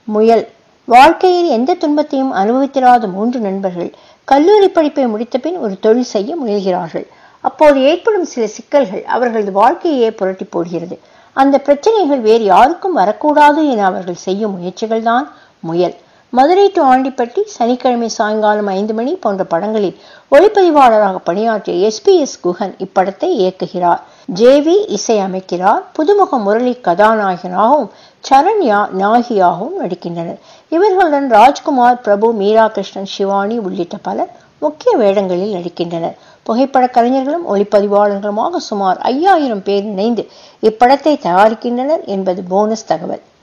முயல் வாழ்க்கையில் எந்த துன்பத்தையும் அனுபவித்திராத மூன்று நண்பர்கள் கல்லூரி படிப்பை முடித்த பின் ஒரு தொழில் செய்ய முயல்கிறார்கள் அப்போது ஏற்படும் சில சிக்கல்கள் அவர்களது வாழ்க்கையே புரட்டி போடுகிறது அந்த பிரச்சனைகள் வேறு யாருக்கும் வரக்கூடாது என அவர்கள் செய்யும் முயற்சிகள் தான் முயல் மதுரை டு ஆண்டிப்பட்டி சனிக்கிழமை சாயங்காலம் ஐந்து மணி போன்ற படங்களில் ஒளிப்பதிவாளராக பணியாற்றிய எஸ் பி எஸ் குஹன் இப்படத்தை இயக்குகிறார் ஜேவி இசை அமைக்கிறார் புதுமுக முரளி கதாநாயகனாகவும் சரண்யா நாயகியாகவும் நடிக்கின்றனர் இவர்களுடன் ராஜ்குமார் பிரபு மீரா கிருஷ்ணன் சிவானி உள்ளிட்ட பலர் முக்கிய வேடங்களில் நடிக்கின்றனர் புகைப்பட கலைஞர்களும் ஒளிப்பதிவாளர்களுமாக சுமார் ஐயாயிரம் பேர் இணைந்து இப்படத்தை தயாரிக்கின்றனர் என்பது போனஸ் தகவல்